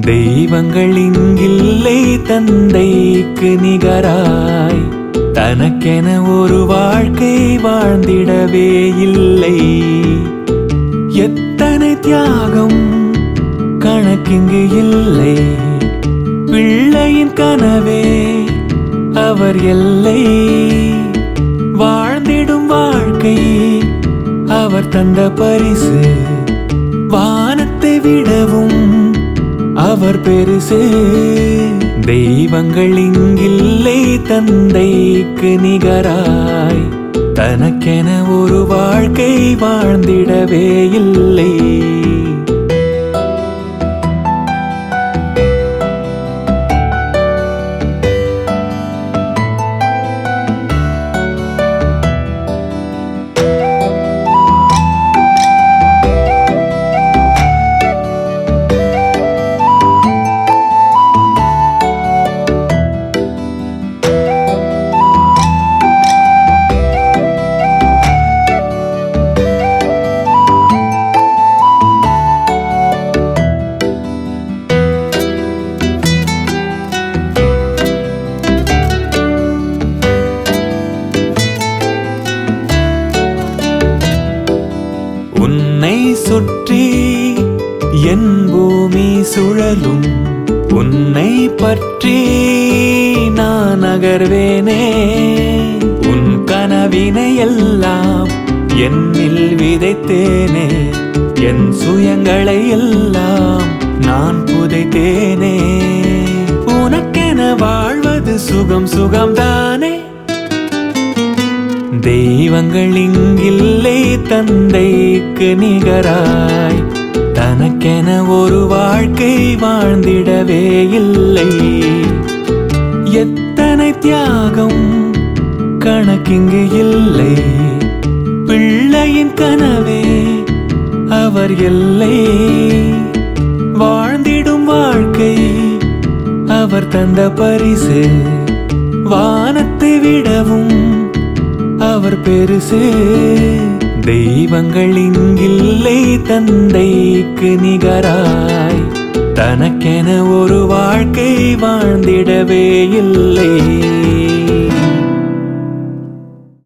தெய்வங்கள் இங்கில்லை தந்தைக்கு நிகராய் தனக்கென ஒரு வாழ்க்கை வாழ்ந்திடவே இல்லை எத்தனை தியாகம் கணக்கிங்கு இல்லை பிள்ளையின் கனவே அவர் எல்லை வாழ்ந்திடும் வாழ்க்கை அவர் தந்த பரிசு வானத்தை விடவும் அவர் பெருசு தெய்வங்கள் இங்கில்லை தந்தைக்கு நிகராய் தனக்கென ஒரு வாழ்க்கை வாழ்ந்திடவே இல்லை உன்னை சுற்றி என் பூமி சுழலும் உன்னை பற்றி நான் நகர்வேனே உன் கனவினை எல்லாம் என்னில் விதைத்தேனே என் சுயங்களை எல்லாம் நான் புதைத்தேனே உனக்கென வாழ்வது சுகம் சுகம்தானே தெய்வங்கள் இங்கில்லை தந்தைக்கு நிகராய் தனக்கென ஒரு வாழ்க்கை வாழ்ந்திடவே இல்லை எத்தனை தியாகம் கணக்கிங்கு இல்லை பிள்ளையின் கனவே அவர் எல்லை வாழ்ந்திடும் வாழ்க்கை அவர் தந்த பரிசு வானத்தை விடவும் அவர் பெருசு தெய்வங்கள் இங்கில்லை தந்தைக்கு நிகராய் தனக்கென ஒரு வாழ்க்கை வாழ்ந்திடவே இல்லை